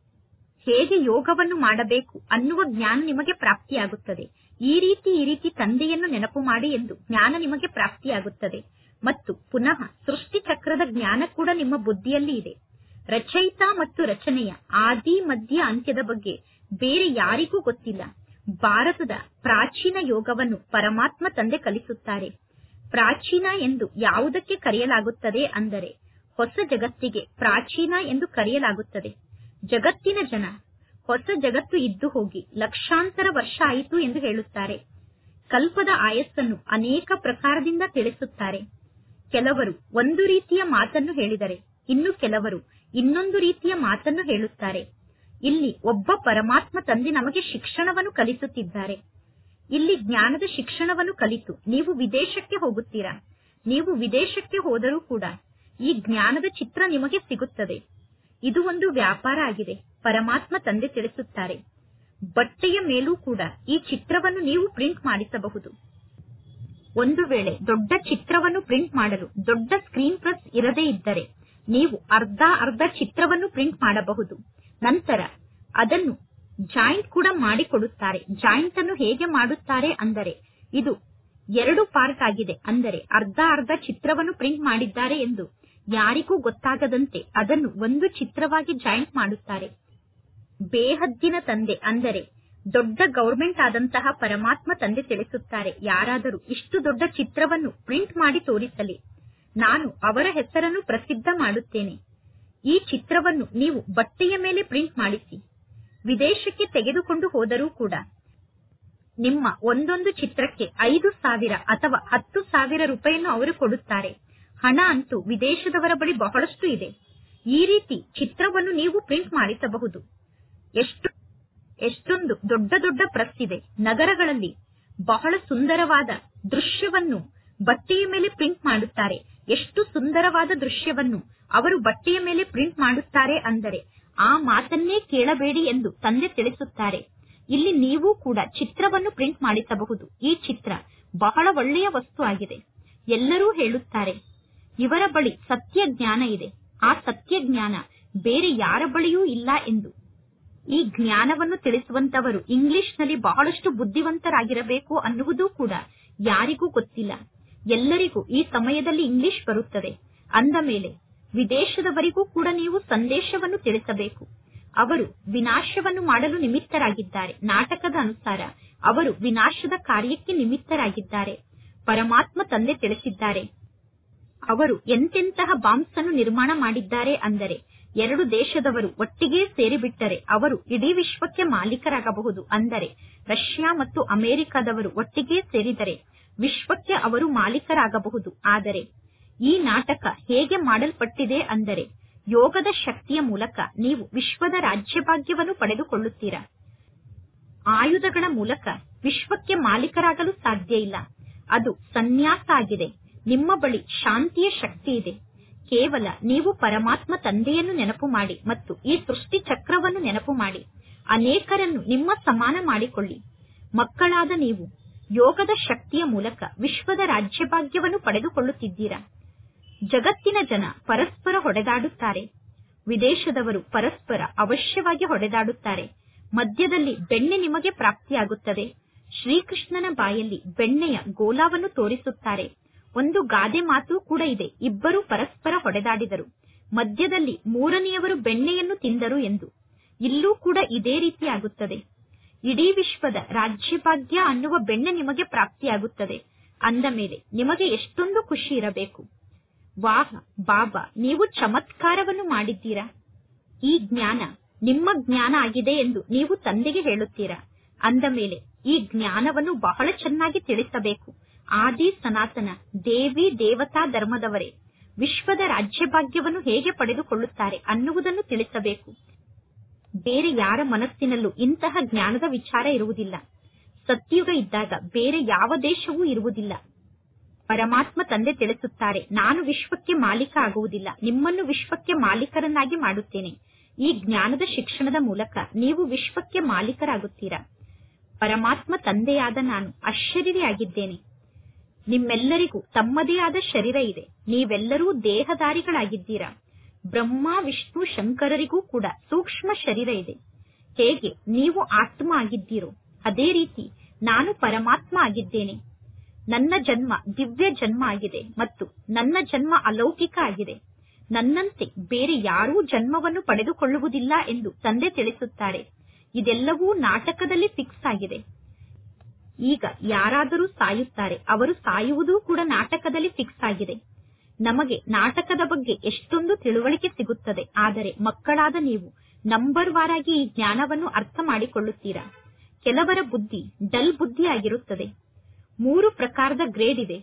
ಹೇಗೆ ಯೋಗವನ್ನು ಮಾಡಬೇಕು ಅನ್ನುವ ಜ್ಞಾನ ನಿಮಗೆ ಪ್ರಾಪ್ತಿಯಾಗುತ್ತದೆ ಈ ರೀತಿ ಈ ರೀತಿ ತಂದೆಯನ್ನು ನೆನಪು ಮಾಡಿ ಎಂದು ಜ್ಞಾನ ನಿಮಗೆ ಪ್ರಾಪ್ತಿಯಾಗುತ್ತದೆ ಮತ್ತು ಪುನಃ ಸೃಷ್ಟಿ ಚಕ್ರದ ಜ್ಞಾನ ಕೂಡ ನಿಮ್ಮ ಬುದ್ಧಿಯಲ್ಲಿ ಇದೆ ರಚಯಿತ ಮತ್ತು ರಚನೆಯ ಆದಿ ಮಧ್ಯ ಅಂತ್ಯದ ಬಗ್ಗೆ ಬೇರೆ ಯಾರಿಗೂ ಗೊತ್ತಿಲ್ಲ ಭಾರತದ ಪ್ರಾಚೀನ ಯೋಗವನ್ನು ಪರಮಾತ್ಮ ತಂದೆ ಕಲಿಸುತ್ತಾರೆ ಪ್ರಾಚೀನ ಎಂದು ಯಾವುದಕ್ಕೆ ಕರೆಯಲಾಗುತ್ತದೆ ಅಂದರೆ ಹೊಸ ಜಗತ್ತಿಗೆ ಪ್ರಾಚೀನ ಎಂದು ಕರೆಯಲಾಗುತ್ತದೆ ಜಗತ್ತಿನ ಜನ ಹೊಸ ಜಗತ್ತು ಇದ್ದು ಹೋಗಿ ಲಕ್ಷಾಂತರ ವರ್ಷ ಆಯಿತು ಎಂದು ಹೇಳುತ್ತಾರೆ ಕಲ್ಪದ ಆಯಸ್ಸನ್ನು ಅನೇಕ ಪ್ರಕಾರದಿಂದ ತಿಳಿಸುತ್ತಾರೆ ಕೆಲವರು ಒಂದು ರೀತಿಯ ಮಾತನ್ನು ಹೇಳಿದರೆ ಇನ್ನು ಕೆಲವರು ಇನ್ನೊಂದು ರೀತಿಯ ಮಾತನ್ನು ಹೇಳುತ್ತಾರೆ ಇಲ್ಲಿ ಒಬ್ಬ ಪರಮಾತ್ಮ ತಂದೆ ನಮಗೆ ಶಿಕ್ಷಣವನ್ನು ಕಲಿಸುತ್ತಿದ್ದಾರೆ ಇಲ್ಲಿ ಜ್ಞಾನದ ಶಿಕ್ಷಣವನ್ನು ಕಲಿತು ನೀವು ವಿದೇಶಕ್ಕೆ ಹೋಗುತ್ತೀರಾ ನೀವು ವಿದೇಶಕ್ಕೆ ಹೋದರೂ ಕೂಡ ಈ ಜ್ಞಾನದ ಚಿತ್ರ ನಿಮಗೆ ಸಿಗುತ್ತದೆ ಇದು ಒಂದು ವ್ಯಾಪಾರ ಆಗಿದೆ ಪರಮಾತ್ಮ ತಂದೆ ತಿಳಿಸುತ್ತಾರೆ ಬಟ್ಟೆಯ ಮೇಲೂ ಕೂಡ ಈ ಚಿತ್ರವನ್ನು ನೀವು ಪ್ರಿಂಟ್ ಮಾಡಿಸಬಹುದು ಒಂದು ವೇಳೆ ದೊಡ್ಡ ಚಿತ್ರವನ್ನು ಪ್ರಿಂಟ್ ಮಾಡಲು ದೊಡ್ಡ ಸ್ಕ್ರೀನ್ ಪ್ರೆಸ್ ಇರದೇ ಇದ್ದರೆ ನೀವು ಅರ್ಧ ಅರ್ಧ ಚಿತ್ರವನ್ನು ಪ್ರಿಂಟ್ ಮಾಡಬಹುದು ನಂತರ ಅದನ್ನು ಜಾಯಿಂಟ್ ಕೂಡ ಮಾಡಿಕೊಡುತ್ತಾರೆ ಜಾಯಿಂಟ್ ಅನ್ನು ಹೇಗೆ ಮಾಡುತ್ತಾರೆ ಅಂದರೆ ಇದು ಎರಡು ಪಾರ್ಟ್ ಆಗಿದೆ ಅಂದರೆ ಅರ್ಧ ಅರ್ಧ ಚಿತ್ರವನ್ನು ಪ್ರಿಂಟ್ ಮಾಡಿದ್ದಾರೆ ಎಂದು ಯಾರಿಗೂ ಗೊತ್ತಾಗದಂತೆ ಅದನ್ನು ಒಂದು ಚಿತ್ರವಾಗಿ ಜಾಯಿಂಟ್ ಮಾಡುತ್ತಾರೆ ಬೇಹದ್ದಿನ ತಂದೆ ಅಂದರೆ ದೊಡ್ಡ ಗೌರ್ಮೆಂಟ್ ಆದಂತಹ ಪರಮಾತ್ಮ ತಂದೆ ತಿಳಿಸುತ್ತಾರೆ ಯಾರಾದರೂ ಇಷ್ಟು ದೊಡ್ಡ ಚಿತ್ರವನ್ನು ಪ್ರಿಂಟ್ ಮಾಡಿ ತೋರಿಸಲಿ ನಾನು ಅವರ ಹೆಸರನ್ನು ಪ್ರಸಿದ್ಧ ಮಾಡುತ್ತೇನೆ ಈ ಚಿತ್ರವನ್ನು ನೀವು ಬಟ್ಟೆಯ ಮೇಲೆ ಪ್ರಿಂಟ್ ಮಾಡಿಸಿ ವಿದೇಶಕ್ಕೆ ತೆಗೆದುಕೊಂಡು ಹೋದರೂ ಕೂಡ ನಿಮ್ಮ ಒಂದೊಂದು ಚಿತ್ರಕ್ಕೆ ಐದು ಸಾವಿರ ಅಥವಾ ಹತ್ತು ಸಾವಿರ ರೂಪಾಯಿಯನ್ನು ಅವರು ಕೊಡುತ್ತಾರೆ ಹಣ ಅಂತೂ ವಿದೇಶದವರ ಬಳಿ ಬಹಳಷ್ಟು ಇದೆ ಈ ರೀತಿ ಚಿತ್ರವನ್ನು ನೀವು ಪ್ರಿಂಟ್ ಮಾಡಿಸಬಹುದು ಎಷ್ಟು ಎಷ್ಟೊಂದು ದೊಡ್ಡ ದೊಡ್ಡ ಪ್ರೆಸ್ ಇದೆ ನಗರಗಳಲ್ಲಿ ಬಹಳ ಸುಂದರವಾದ ದೃಶ್ಯವನ್ನು ಬಟ್ಟೆಯ ಮೇಲೆ ಪ್ರಿಂಟ್ ಮಾಡುತ್ತಾರೆ ಎಷ್ಟು ಸುಂದರವಾದ ದೃಶ್ಯವನ್ನು ಅವರು ಬಟ್ಟೆಯ ಮೇಲೆ ಪ್ರಿಂಟ್ ಮಾಡುತ್ತಾರೆ ಅಂದರೆ ಆ ಮಾತನ್ನೇ ಕೇಳಬೇಡಿ ಎಂದು ತಂದೆ ತಿಳಿಸುತ್ತಾರೆ ಇಲ್ಲಿ ನೀವು ಕೂಡ ಚಿತ್ರವನ್ನು ಪ್ರಿಂಟ್ ಮಾಡಿಸಬಹುದು ಈ ಚಿತ್ರ ಬಹಳ ಒಳ್ಳೆಯ ವಸ್ತು ಆಗಿದೆ ಎಲ್ಲರೂ ಹೇಳುತ್ತಾರೆ ಇವರ ಬಳಿ ಸತ್ಯ ಜ್ಞಾನ ಇದೆ ಆ ಸತ್ಯ ಜ್ಞಾನ ಬೇರೆ ಯಾರ ಬಳಿಯೂ ಇಲ್ಲ ಎಂದು ಈ ಜ್ಞಾನವನ್ನು ತಿಳಿಸುವಂತವರು ಇಂಗ್ಲಿಷ್ನಲ್ಲಿ ಬಹಳಷ್ಟು ಬುದ್ಧಿವಂತರಾಗಿರಬೇಕು ಅನ್ನುವುದು ಕೂಡ ಯಾರಿಗೂ ಗೊತ್ತಿಲ್ಲ ಎಲ್ಲರಿಗೂ ಈ ಸಮಯದಲ್ಲಿ ಇಂಗ್ಲಿಷ್ ಬರುತ್ತದೆ ಅಂದ ಮೇಲೆ ವಿದೇಶದವರಿಗೂ ಕೂಡ ನೀವು ಸಂದೇಶವನ್ನು ತಿಳಿಸಬೇಕು ಅವರು ವಿನಾಶವನ್ನು ಮಾಡಲು ನಿಮಿತ್ತರಾಗಿದ್ದಾರೆ ನಾಟಕದ ಅನುಸಾರ ಅವರು ವಿನಾಶದ ಕಾರ್ಯಕ್ಕೆ ನಿಮಿತ್ತರಾಗಿದ್ದಾರೆ ಪರಮಾತ್ಮ ತಂದೆ ತಿಳಿಸಿದ್ದಾರೆ ಅವರು ಎಂತೆಂತಹ ಬಾಂಬ್ಸ್ ಅನ್ನು ನಿರ್ಮಾಣ ಮಾಡಿದ್ದಾರೆ ಅಂದರೆ ಎರಡು ದೇಶದವರು ಒಟ್ಟಿಗೆ ಸೇರಿಬಿಟ್ಟರೆ ಅವರು ಇಡೀ ವಿಶ್ವಕ್ಕೆ ಮಾಲೀಕರಾಗಬಹುದು ಅಂದರೆ ರಷ್ಯಾ ಮತ್ತು ಅಮೆರಿಕದವರು ಒಟ್ಟಿಗೆ ಸೇರಿದರೆ ವಿಶ್ವಕ್ಕೆ ಅವರು ಮಾಲೀಕರಾಗಬಹುದು ಆದರೆ ಈ ನಾಟಕ ಹೇಗೆ ಮಾಡಲ್ಪಟ್ಟಿದೆ ಅಂದರೆ ಯೋಗದ ಶಕ್ತಿಯ ಮೂಲಕ ನೀವು ವಿಶ್ವದ ರಾಜ್ಯಭಾಗ್ಯವನ್ನು ಪಡೆದುಕೊಳ್ಳುತ್ತೀರಾ ಆಯುಧಗಳ ಮೂಲಕ ವಿಶ್ವಕ್ಕೆ ಮಾಲೀಕರಾಗಲು ಸಾಧ್ಯ ಇಲ್ಲ ಅದು ಸನ್ಯಾಸ ಆಗಿದೆ ನಿಮ್ಮ ಬಳಿ ಶಾಂತಿಯ ಶಕ್ತಿ ಇದೆ ಕೇವಲ ನೀವು ಪರಮಾತ್ಮ ತಂದೆಯನ್ನು ನೆನಪು ಮಾಡಿ ಮತ್ತು ಈ ಸೃಷ್ಟಿ ಚಕ್ರವನ್ನು ನೆನಪು ಮಾಡಿ ಅನೇಕರನ್ನು ನಿಮ್ಮ ಸಮಾನ ಮಾಡಿಕೊಳ್ಳಿ ಮಕ್ಕಳಾದ ನೀವು ಯೋಗದ ಶಕ್ತಿಯ ಮೂಲಕ ವಿಶ್ವದ ರಾಜ್ಯಭಾಗ್ಯವನ್ನು ಪಡೆದುಕೊಳ್ಳುತ್ತಿದ್ದೀರಾ ಜಗತ್ತಿನ ಜನ ಪರಸ್ಪರ ಹೊಡೆದಾಡುತ್ತಾರೆ ವಿದೇಶದವರು ಪರಸ್ಪರ ಅವಶ್ಯವಾಗಿ ಹೊಡೆದಾಡುತ್ತಾರೆ ಮಧ್ಯದಲ್ಲಿ ಬೆಣ್ಣೆ ನಿಮಗೆ ಪ್ರಾಪ್ತಿಯಾಗುತ್ತದೆ ಶ್ರೀಕೃಷ್ಣನ ಬಾಯಲ್ಲಿ ಬೆಣ್ಣೆಯ ಗೋಲಾವನ್ನು ತೋರಿಸುತ್ತಾರೆ ಒಂದು ಗಾದೆ ಮಾತು ಕೂಡ ಇದೆ ಇಬ್ಬರು ಪರಸ್ಪರ ಹೊಡೆದಾಡಿದರು ಮಧ್ಯದಲ್ಲಿ ಮೂರನೆಯವರು ಬೆಣ್ಣೆಯನ್ನು ತಿಂದರು ಎಂದು ಇಲ್ಲೂ ಕೂಡ ಇದೇ ರೀತಿಯಾಗುತ್ತದೆ ಇಡೀ ವಿಶ್ವದ ರಾಜ್ಯಭಾಗ್ಯ ಅನ್ನುವ ಬೆಣ್ಣೆ ನಿಮಗೆ ಪ್ರಾಪ್ತಿಯಾಗುತ್ತದೆ ಅಂದ ಮೇಲೆ ನಿಮಗೆ ಎಷ್ಟೊಂದು ಖುಷಿ ಇರಬೇಕು ವಾಹ ಬಾಬಾ ನೀವು ಚಮತ್ಕಾರವನ್ನು ಮಾಡಿದ್ದೀರಾ ಈ ಜ್ಞಾನ ನಿಮ್ಮ ಜ್ಞಾನ ಆಗಿದೆ ಎಂದು ನೀವು ತಂದೆಗೆ ಹೇಳುತ್ತೀರಾ ಅಂದ ಮೇಲೆ ಈ ಜ್ಞಾನವನ್ನು ಬಹಳ ಚೆನ್ನಾಗಿ ತಿಳಿಸಬೇಕು ಆದಿ ಸನಾತನ ದೇವಿ ದೇವತಾ ಧರ್ಮದವರೇ ವಿಶ್ವದ ರಾಜ್ಯಭಾಗ್ಯವನ್ನು ಹೇಗೆ ಪಡೆದುಕೊಳ್ಳುತ್ತಾರೆ ಅನ್ನುವುದನ್ನು ತಿಳಿಸಬೇಕು ಬೇರೆ ಯಾರ ಮನಸ್ಸಿನಲ್ಲೂ ಇಂತಹ ಜ್ಞಾನದ ವಿಚಾರ ಇರುವುದಿಲ್ಲ ಸತ್ಯುಗ ಇದ್ದಾಗ ಬೇರೆ ಯಾವ ದೇಶವೂ ಇರುವುದಿಲ್ಲ ಪರಮಾತ್ಮ ತಂದೆ ತಿಳಿಸುತ್ತಾರೆ ನಾನು ವಿಶ್ವಕ್ಕೆ ಮಾಲೀಕ ಆಗುವುದಿಲ್ಲ ನಿಮ್ಮನ್ನು ವಿಶ್ವಕ್ಕೆ ಮಾಲೀಕರನ್ನಾಗಿ ಮಾಡುತ್ತೇನೆ ಈ ಜ್ಞಾನದ ಶಿಕ್ಷಣದ ಮೂಲಕ ನೀವು ವಿಶ್ವಕ್ಕೆ ಮಾಲೀಕರಾಗುತ್ತೀರಾ ಪರಮಾತ್ಮ ತಂದೆಯಾದ ನಾನು ಅಶರೀರಿಯಾಗಿದ್ದೇನೆ ನಿಮ್ಮೆಲ್ಲರಿಗೂ ತಮ್ಮದೇ ಆದ ಶರೀರ ಇದೆ ನೀವೆಲ್ಲರೂ ದೇಹಧಾರಿಗಳಾಗಿದ್ದೀರಾ ಬ್ರಹ್ಮ ವಿಷ್ಣು ಶಂಕರರಿಗೂ ಕೂಡ ಸೂಕ್ಷ್ಮ ಶರೀರ ಇದೆ ಹೇಗೆ ನೀವು ಆತ್ಮ ಆಗಿದ್ದೀರೋ ಅದೇ ರೀತಿ ನಾನು ಪರಮಾತ್ಮ ಆಗಿದ್ದೇನೆ ನನ್ನ ಜನ್ಮ ದಿವ್ಯ ಜನ್ಮ ಆಗಿದೆ ಮತ್ತು ನನ್ನ ಜನ್ಮ ಅಲೌಕಿಕ ಆಗಿದೆ ನನ್ನಂತೆ ಬೇರೆ ಯಾರೂ ಜನ್ಮವನ್ನು ಪಡೆದುಕೊಳ್ಳುವುದಿಲ್ಲ ಎಂದು ತಂದೆ ತಿಳಿಸುತ್ತಾರೆ ಇದೆಲ್ಲವೂ ನಾಟಕದಲ್ಲಿ ಫಿಕ್ಸ್ ಆಗಿದೆ ಈಗ ಯಾರಾದರೂ ಸಾಯುತ್ತಾರೆ ಅವರು ಸಾಯುವುದೂ ಕೂಡ ನಾಟಕದಲ್ಲಿ ಫಿಕ್ಸ್ ಆಗಿದೆ ನಮಗೆ ನಾಟಕದ ಬಗ್ಗೆ ಎಷ್ಟೊಂದು ತಿಳುವಳಿಕೆ ಸಿಗುತ್ತದೆ ಆದರೆ ಮಕ್ಕಳಾದ ನೀವು ನಂಬರ್ ವಾರಾಗಿ ಈ ಜ್ಞಾನವನ್ನು ಅರ್ಥ ಮಾಡಿಕೊಳ್ಳುತ್ತೀರಾ ಕೆಲವರ ಬುದ್ಧಿ ಡಲ್ ಬುದ್ಧಿಯಾಗಿರುತ್ತದೆ ಮೂರು ಪ್ರಕಾರದ ಗ್ರೇಡ್ ಇದೆ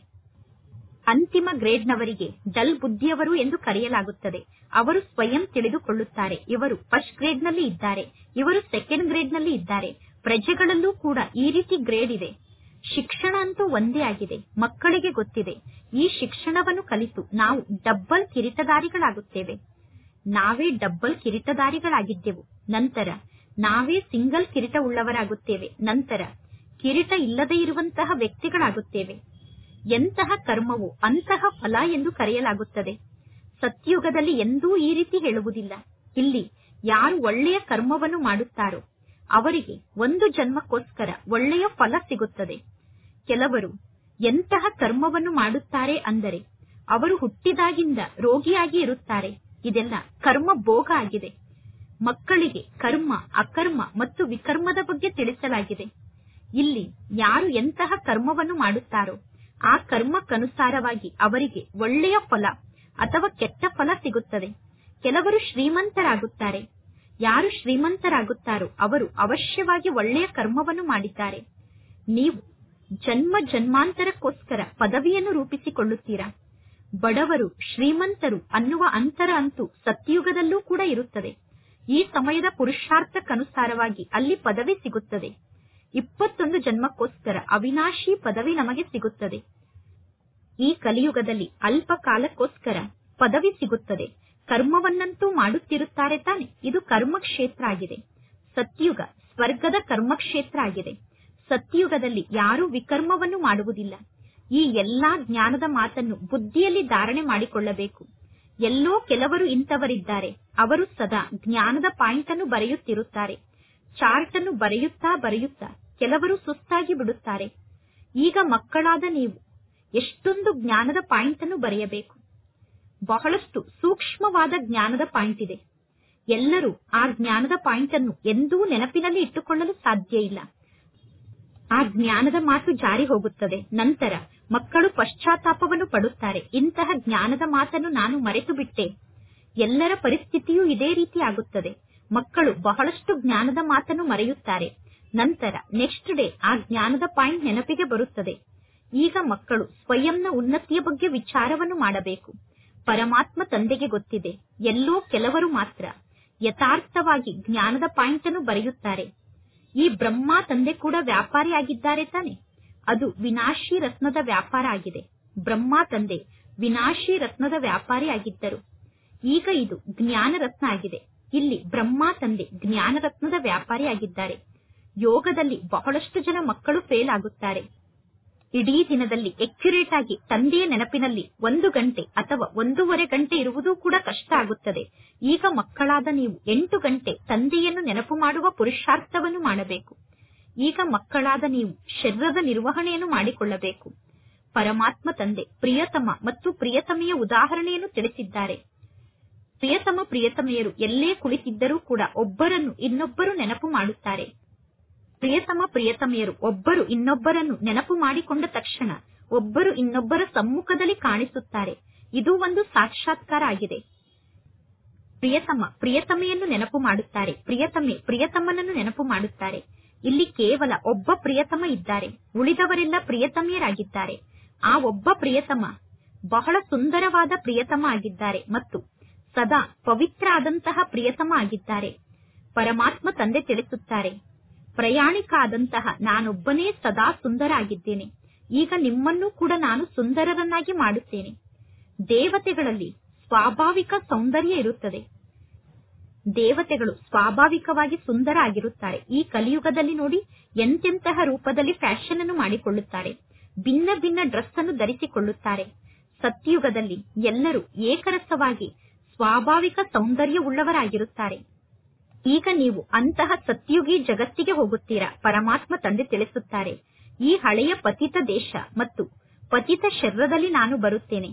ಅಂತಿಮ ಗ್ರೇಡ್ನವರಿಗೆ ಡಲ್ ಬುದ್ಧಿಯವರು ಎಂದು ಕರೆಯಲಾಗುತ್ತದೆ ಅವರು ಸ್ವಯಂ ತಿಳಿದುಕೊಳ್ಳುತ್ತಾರೆ ಇವರು ಫಸ್ಟ್ ಗ್ರೇಡ್ನಲ್ಲಿ ಇದ್ದಾರೆ ಇವರು ಸೆಕೆಂಡ್ ಗ್ರೇಡ್ನಲ್ಲಿ ಇದ್ದಾರೆ ಪ್ರಜೆಗಳಲ್ಲೂ ಕೂಡ ಈ ರೀತಿ ಗ್ರೇಡ್ ಇದೆ ಶಿಕ್ಷಣ ಅಂತೂ ಒಂದೇ ಆಗಿದೆ ಮಕ್ಕಳಿಗೆ ಗೊತ್ತಿದೆ ಈ ಶಿಕ್ಷಣವನ್ನು ಕಲಿತು ನಾವು ಡಬ್ಬಲ್ ಕಿರೀಟದಾರಿಗಳಾಗುತ್ತೇವೆ ನಾವೇ ಡಬ್ಬಲ್ ಕಿರೀಟದಾರಿಗಳಾಗಿದ್ದೆವು ನಂತರ ನಾವೇ ಸಿಂಗಲ್ ಕಿರೀಟ ಉಳ್ಳವರಾಗುತ್ತೇವೆ ನಂತರ ಕಿರೀಟ ಇಲ್ಲದೇ ಇರುವಂತಹ ವ್ಯಕ್ತಿಗಳಾಗುತ್ತೇವೆ ಎಂತಹ ಕರ್ಮವು ಅಂತಹ ಫಲ ಎಂದು ಕರೆಯಲಾಗುತ್ತದೆ ಸತ್ಯುಗದಲ್ಲಿ ಎಂದೂ ಈ ರೀತಿ ಹೇಳುವುದಿಲ್ಲ ಇಲ್ಲಿ ಯಾರು ಒಳ್ಳೆಯ ಕರ್ಮವನ್ನು ಮಾಡುತ್ತಾರೋ ಅವರಿಗೆ ಒಂದು ಜನ್ಮಕ್ಕೋಸ್ಕರ ಒಳ್ಳೆಯ ಫಲ ಸಿಗುತ್ತದೆ ಕೆಲವರು ಎಂತಹ ಕರ್ಮವನ್ನು ಮಾಡುತ್ತಾರೆ ಅಂದರೆ ಅವರು ಹುಟ್ಟಿದಾಗಿಂದ ರೋಗಿಯಾಗಿ ಇರುತ್ತಾರೆ ಇದೆಲ್ಲ ಕರ್ಮ ಭೋಗ ಆಗಿದೆ ಮಕ್ಕಳಿಗೆ ಕರ್ಮ ಅಕರ್ಮ ಮತ್ತು ವಿಕರ್ಮದ ಬಗ್ಗೆ ತಿಳಿಸಲಾಗಿದೆ ಇಲ್ಲಿ ಯಾರು ಎಂತಹ ಕರ್ಮವನ್ನು ಮಾಡುತ್ತಾರೋ ಆ ಕರ್ಮಕ್ಕನುಸಾರವಾಗಿ ಅವರಿಗೆ ಒಳ್ಳೆಯ ಫಲ ಅಥವಾ ಕೆಟ್ಟ ಫಲ ಸಿಗುತ್ತದೆ ಕೆಲವರು ಶ್ರೀಮಂತರಾಗುತ್ತಾರೆ ಯಾರು ಶ್ರೀಮಂತರಾಗುತ್ತಾರೋ ಅವರು ಅವಶ್ಯವಾಗಿ ಒಳ್ಳೆಯ ಕರ್ಮವನ್ನು ಮಾಡಿದ್ದಾರೆ ನೀವು ಜನ್ಮ ಜನ್ಮಾಂತರಕ್ಕೋಸ್ಕರ ಪದವಿಯನ್ನು ರೂಪಿಸಿಕೊಳ್ಳುತ್ತೀರಾ ಬಡವರು ಶ್ರೀಮಂತರು ಅನ್ನುವ ಅಂತರ ಅಂತೂ ಸತ್ಯುಗದಲ್ಲೂ ಕೂಡ ಇರುತ್ತದೆ ಈ ಸಮಯದ ಪುರುಷಾರ್ಥಕ್ಕನುಸಾರವಾಗಿ ಅಲ್ಲಿ ಪದವಿ ಸಿಗುತ್ತದೆ ಇಪ್ಪತ್ತೊಂದು ಜನ್ಮಕ್ಕೋಸ್ಕರ ಅವಿನಾಶಿ ಪದವಿ ನಮಗೆ ಸಿಗುತ್ತದೆ ಈ ಕಲಿಯುಗದಲ್ಲಿ ಅಲ್ಪ ಕಾಲಕ್ಕೋಸ್ಕರ ಪದವಿ ಸಿಗುತ್ತದೆ ಕರ್ಮವನ್ನಂತೂ ಮಾಡುತ್ತಿರುತ್ತಾರೆ ತಾನೆ ಇದು ಕರ್ಮಕ್ಷೇತ್ರ ಆಗಿದೆ ಸತ್ಯುಗ ಸ್ವರ್ಗದ ಕರ್ಮಕ್ಷೇತ್ರ ಆಗಿದೆ ಸತ್ಯುಗದಲ್ಲಿ ಯಾರೂ ವಿಕರ್ಮವನ್ನು ಮಾಡುವುದಿಲ್ಲ ಈ ಎಲ್ಲಾ ಜ್ಞಾನದ ಮಾತನ್ನು ಬುದ್ಧಿಯಲ್ಲಿ ಧಾರಣೆ ಮಾಡಿಕೊಳ್ಳಬೇಕು ಎಲ್ಲೋ ಕೆಲವರು ಇಂಥವರಿದ್ದಾರೆ ಅವರು ಸದಾ ಜ್ಞಾನದ ಪಾಯಿಂಟ್ ಅನ್ನು ಬರೆಯುತ್ತಿರುತ್ತಾರೆ ಚಾರ್ಟ್ ಅನ್ನು ಬರೆಯುತ್ತಾ ಬರೆಯುತ್ತಾ ಕೆಲವರು ಸುಸ್ತಾಗಿ ಬಿಡುತ್ತಾರೆ ಈಗ ಮಕ್ಕಳಾದ ನೀವು ಎಷ್ಟೊಂದು ಜ್ಞಾನದ ಪಾಯಿಂಟ್ ಅನ್ನು ಬರೆಯಬೇಕು ಬಹಳಷ್ಟು ಸೂಕ್ಷ್ಮವಾದ ಜ್ಞಾನದ ಪಾಯಿಂಟ್ ಇದೆ ಎಲ್ಲರೂ ಆ ಜ್ಞಾನದ ಪಾಯಿಂಟ್ ಅನ್ನು ಎಂದೂ ನೆನಪಿನಲ್ಲಿ ಇಟ್ಟುಕೊಳ್ಳಲು ಸಾಧ್ಯ ಇಲ್ಲ ಆ ಜ್ಞಾನದ ಮಾತು ಜಾರಿ ಹೋಗುತ್ತದೆ ನಂತರ ಮಕ್ಕಳು ಪಶ್ಚಾತ್ತಾಪವನ್ನು ಪಡುತ್ತಾರೆ ಇಂತಹ ಜ್ಞಾನದ ಮಾತನ್ನು ನಾನು ಮರೆತು ಬಿಟ್ಟೆ ಎಲ್ಲರ ಪರಿಸ್ಥಿತಿಯೂ ಇದೇ ರೀತಿ ಆಗುತ್ತದೆ ಮಕ್ಕಳು ಬಹಳಷ್ಟು ಜ್ಞಾನದ ಮಾತನ್ನು ಮರೆಯುತ್ತಾರೆ ನಂತರ ನೆಕ್ಸ್ಟ್ ಡೇ ಆ ಜ್ಞಾನದ ಪಾಯಿಂಟ್ ನೆನಪಿಗೆ ಬರುತ್ತದೆ ಈಗ ಮಕ್ಕಳು ಸ್ವಯಂನ ಉನ್ನತಿಯ ಬಗ್ಗೆ ವಿಚಾರವನ್ನು ಮಾಡಬೇಕು ಪರಮಾತ್ಮ ತಂದೆಗೆ ಗೊತ್ತಿದೆ ಎಲ್ಲೋ ಕೆಲವರು ಮಾತ್ರ ಯಥಾರ್ಥವಾಗಿ ಜ್ಞಾನದ ಪಾಯಿಂಟ್ ಅನ್ನು ಬರೆಯುತ್ತಾರೆ ಈ ಬ್ರಹ್ಮ ತಂದೆ ಕೂಡ ವ್ಯಾಪಾರಿ ಆಗಿದ್ದಾರೆ ತಾನೆ ಅದು ವಿನಾಶಿ ರತ್ನದ ವ್ಯಾಪಾರ ಆಗಿದೆ ಬ್ರಹ್ಮ ತಂದೆ ವಿನಾಶಿ ರತ್ನದ ವ್ಯಾಪಾರಿ ಆಗಿದ್ದರು ಈಗ ಇದು ಜ್ಞಾನ ರತ್ನ ಆಗಿದೆ ಇಲ್ಲಿ ಬ್ರಹ್ಮ ತಂದೆ ಜ್ಞಾನ ರತ್ನದ ವ್ಯಾಪಾರಿ ಆಗಿದ್ದಾರೆ ಯೋಗದಲ್ಲಿ ಬಹಳಷ್ಟು ಜನ ಮಕ್ಕಳು ಫೇಲ್ ಆಗುತ್ತಾರೆ ಇಡೀ ದಿನದಲ್ಲಿ ಎಕ್ಯುರೇಟ್ ಆಗಿ ತಂದೆಯ ನೆನಪಿನಲ್ಲಿ ಒಂದು ಗಂಟೆ ಅಥವಾ ಒಂದೂವರೆ ಗಂಟೆ ಇರುವುದೂ ಕೂಡ ಕಷ್ಟ ಆಗುತ್ತದೆ ಈಗ ಮಕ್ಕಳಾದ ನೀವು ಎಂಟು ಗಂಟೆ ತಂದೆಯನ್ನು ನೆನಪು ಮಾಡುವ ಪುರುಷಾರ್ಥವನ್ನು ಮಾಡಬೇಕು ಈಗ ಮಕ್ಕಳಾದ ನೀವು ಶರೀರದ ನಿರ್ವಹಣೆಯನ್ನು ಮಾಡಿಕೊಳ್ಳಬೇಕು ಪರಮಾತ್ಮ ತಂದೆ ಪ್ರಿಯತಮ ಮತ್ತು ಪ್ರಿಯತಮೆಯ ಉದಾಹರಣೆಯನ್ನು ತಿಳಿಸಿದ್ದಾರೆ ಪ್ರಿಯತಮ ಪ್ರಿಯತಮೆಯರು ಎಲ್ಲೇ ಕುಳಿತಿದ್ದರೂ ಕೂಡ ಒಬ್ಬರನ್ನು ಇನ್ನೊಬ್ಬರು ನೆನಪು ಮಾಡುತ್ತಾರೆ ಪ್ರಿಯತಮ ಪ್ರಿಯತಮೆಯರು ಒಬ್ಬರು ಇನ್ನೊಬ್ಬರನ್ನು ನೆನಪು ಮಾಡಿಕೊಂಡ ತಕ್ಷಣ ಒಬ್ಬರು ಇನ್ನೊಬ್ಬರ ಸಮ್ಮುಖದಲ್ಲಿ ಕಾಣಿಸುತ್ತಾರೆ ಇದು ಒಂದು ಸಾಕ್ಷಾತ್ಕಾರ ಆಗಿದೆ ಪ್ರಿಯತಮ ಪ್ರಿಯತಮೆಯನ್ನು ನೆನಪು ಮಾಡುತ್ತಾರೆ ಪ್ರಿಯತಮೆ ಪ್ರಿಯತಮನನ್ನು ನೆನಪು ಮಾಡುತ್ತಾರೆ ಇಲ್ಲಿ ಕೇವಲ ಒಬ್ಬ ಪ್ರಿಯತಮ ಇದ್ದಾರೆ ಉಳಿದವರೆಲ್ಲ ಪ್ರಿಯತಮೆಯರಾಗಿದ್ದಾರೆ ಆ ಒಬ್ಬ ಪ್ರಿಯತಮ ಬಹಳ ಸುಂದರವಾದ ಪ್ರಿಯತಮ ಆಗಿದ್ದಾರೆ ಮತ್ತು ಸದಾ ಪವಿತ್ರ ಆದಂತಹ ಪ್ರಿಯತಮ ಆಗಿದ್ದಾರೆ ಪರಮಾತ್ಮ ತಂದೆ ತಿಳಿಸುತ್ತಾರೆ ಪ್ರಯಾಣಿಕ ಆದಂತಹ ನಾನೊಬ್ಬನೇ ಸದಾ ಸುಂದರ ಆಗಿದ್ದೇನೆ ಈಗ ನಿಮ್ಮನ್ನು ಕೂಡ ನಾನು ಸುಂದರರನ್ನಾಗಿ ಮಾಡುತ್ತೇನೆ ದೇವತೆಗಳಲ್ಲಿ ಸ್ವಾಭಾವಿಕ ಸೌಂದರ್ಯ ಇರುತ್ತದೆ ದೇವತೆಗಳು ಸ್ವಾಭಾವಿಕವಾಗಿ ಸುಂದರ ಆಗಿರುತ್ತಾರೆ ಈ ಕಲಿಯುಗದಲ್ಲಿ ನೋಡಿ ಎಂತೆಂತಹ ರೂಪದಲ್ಲಿ ಫ್ಯಾಷನ್ ಅನ್ನು ಮಾಡಿಕೊಳ್ಳುತ್ತಾರೆ ಭಿನ್ನ ಭಿನ್ನ ಡ್ರೆಸ್ ಅನ್ನು ಧರಿಸಿಕೊಳ್ಳುತ್ತಾರೆ ಸತ್ಯುಗದಲ್ಲಿ ಎಲ್ಲರೂ ಏಕರಸವಾಗಿ ಸ್ವಾಭಾವಿಕ ಸೌಂದರ್ಯವುಳ್ಳವರಾಗಿರುತ್ತಾರೆ ಈಗ ನೀವು ಅಂತಹ ಸತ್ಯುಗಿ ಜಗತ್ತಿಗೆ ಹೋಗುತ್ತೀರಾ ಪರಮಾತ್ಮ ತಂದೆ ತಿಳಿಸುತ್ತಾರೆ ಈ ಹಳೆಯ ಪತಿತ ದೇಶ ಮತ್ತು ಪತಿತ ಶರೀರದಲ್ಲಿ ನಾನು ಬರುತ್ತೇನೆ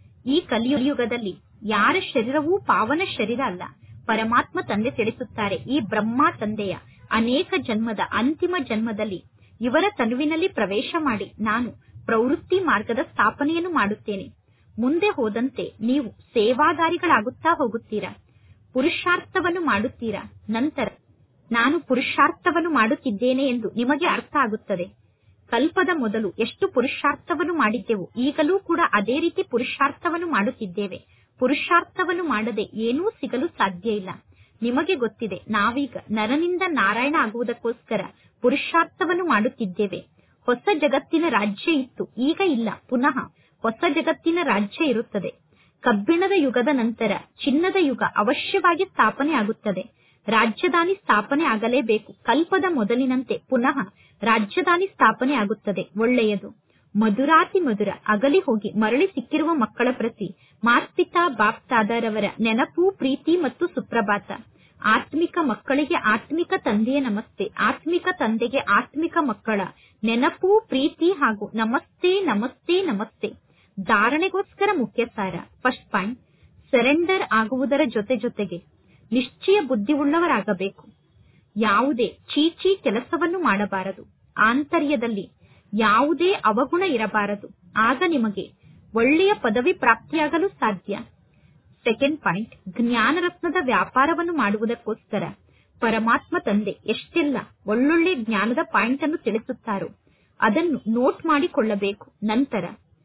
ಈ ಕಲಿಯುಗದಲ್ಲಿ ಯಾರ ಶರೀರವೂ ಪಾವನ ಶರೀರ ಅಲ್ಲ ಪರಮಾತ್ಮ ತಂದೆ ತಿಳಿಸುತ್ತಾರೆ ಈ ಬ್ರಹ್ಮ ತಂದೆಯ ಅನೇಕ ಜನ್ಮದ ಅಂತಿಮ ಜನ್ಮದಲ್ಲಿ ಇವರ ತನುವಿನಲ್ಲಿ ಪ್ರವೇಶ ಮಾಡಿ ನಾನು ಪ್ರವೃತ್ತಿ ಮಾರ್ಗದ ಸ್ಥಾಪನೆಯನ್ನು ಮಾಡುತ್ತೇನೆ ಮುಂದೆ ಹೋದಂತೆ ನೀವು ಸೇವಾದಾರಿಗಳಾಗುತ್ತಾ ಹೋಗುತ್ತೀರಾ ಪುರುಷಾರ್ಥವನ್ನು ಮಾಡುತ್ತೀರಾ ನಂತರ ನಾನು ಪುರುಷಾರ್ಥವನ್ನು ಮಾಡುತ್ತಿದ್ದೇನೆ ಎಂದು ನಿಮಗೆ ಅರ್ಥ ಆಗುತ್ತದೆ ಕಲ್ಪದ ಮೊದಲು ಎಷ್ಟು ಪುರುಷಾರ್ಥವನ್ನು ಮಾಡಿದ್ದೆವು ಈಗಲೂ ಕೂಡ ಅದೇ ರೀತಿ ಪುರುಷಾರ್ಥವನ್ನು ಮಾಡುತ್ತಿದ್ದೇವೆ ಪುರುಷಾರ್ಥವನ್ನು ಮಾಡದೆ ಏನೂ ಸಿಗಲು ಸಾಧ್ಯ ಇಲ್ಲ ನಿಮಗೆ ಗೊತ್ತಿದೆ ನಾವೀಗ ನರನಿಂದ ನಾರಾಯಣ ಆಗುವುದಕ್ಕೋಸ್ಕರ ಪುರುಷಾರ್ಥವನ್ನು ಮಾಡುತ್ತಿದ್ದೇವೆ ಹೊಸ ಜಗತ್ತಿನ ರಾಜ್ಯ ಇತ್ತು ಈಗ ಇಲ್ಲ ಪುನಃ ಹೊಸ ಜಗತ್ತಿನ ರಾಜ್ಯ ಇರುತ್ತದೆ ಕಬ್ಬಿಣದ ಯುಗದ ನಂತರ ಚಿನ್ನದ ಯುಗ ಅವಶ್ಯವಾಗಿ ಸ್ಥಾಪನೆ ಆಗುತ್ತದೆ ರಾಜಧಾನಿ ಸ್ಥಾಪನೆ ಆಗಲೇಬೇಕು ಕಲ್ಪದ ಮೊದಲಿನಂತೆ ಪುನಃ ರಾಜಧಾನಿ ಸ್ಥಾಪನೆ ಆಗುತ್ತದೆ ಒಳ್ಳೆಯದು ಮಧುರಾತಿ ಮಧುರ ಅಗಲಿ ಹೋಗಿ ಮರಳಿ ಸಿಕ್ಕಿರುವ ಮಕ್ಕಳ ಪ್ರತಿ ಮಾತ್ಪಿತಾ ಬಾಪ್ತಾದರವರ ನೆನಪು ಪ್ರೀತಿ ಮತ್ತು ಸುಪ್ರಭಾತ ಆತ್ಮಿಕ ಮಕ್ಕಳಿಗೆ ಆತ್ಮಿಕ ತಂದೆಯ ನಮಸ್ತೆ ಆತ್ಮಿಕ ತಂದೆಗೆ ಆತ್ಮಿಕ ಮಕ್ಕಳ ನೆನಪು ಪ್ರೀತಿ ಹಾಗೂ ನಮಸ್ತೆ ನಮಸ್ತೆ ನಮಸ್ತೆ ಧಾರಣೆಗೋಸ್ಕರ ಮುಖ್ಯ ಸಾರ ಫಸ್ಟ್ ಪಾಯಿಂಟ್ ಸರೆಂಡರ್ ಆಗುವುದರ ಜೊತೆ ಜೊತೆಗೆ ನಿಶ್ಚಯ ಬುದ್ಧಿವುಳ್ಳವರಾಗಬೇಕು ಯಾವುದೇ ಚೀಚಿ ಕೆಲಸವನ್ನು ಮಾಡಬಾರದು ಆಂತರ್ಯದಲ್ಲಿ ಯಾವುದೇ ಅವಗುಣ ಇರಬಾರದು ಆಗ ನಿಮಗೆ ಒಳ್ಳೆಯ ಪದವಿ ಪ್ರಾಪ್ತಿಯಾಗಲು ಸಾಧ್ಯ ಸೆಕೆಂಡ್ ಪಾಯಿಂಟ್ ಜ್ಞಾನ ರತ್ನದ ವ್ಯಾಪಾರವನ್ನು ಮಾಡುವುದಕ್ಕೋಸ್ಕರ ಪರಮಾತ್ಮ ತಂದೆ ಎಷ್ಟೆಲ್ಲ ಒಳ್ಳೊಳ್ಳೆ ಜ್ಞಾನದ ಪಾಯಿಂಟ್ ಅನ್ನು ತಿಳಿಸುತ್ತಾರೋ ಅದನ್ನು ನೋಟ್ ಮಾಡಿಕೊಳ್ಳಬೇಕು ನಂತರ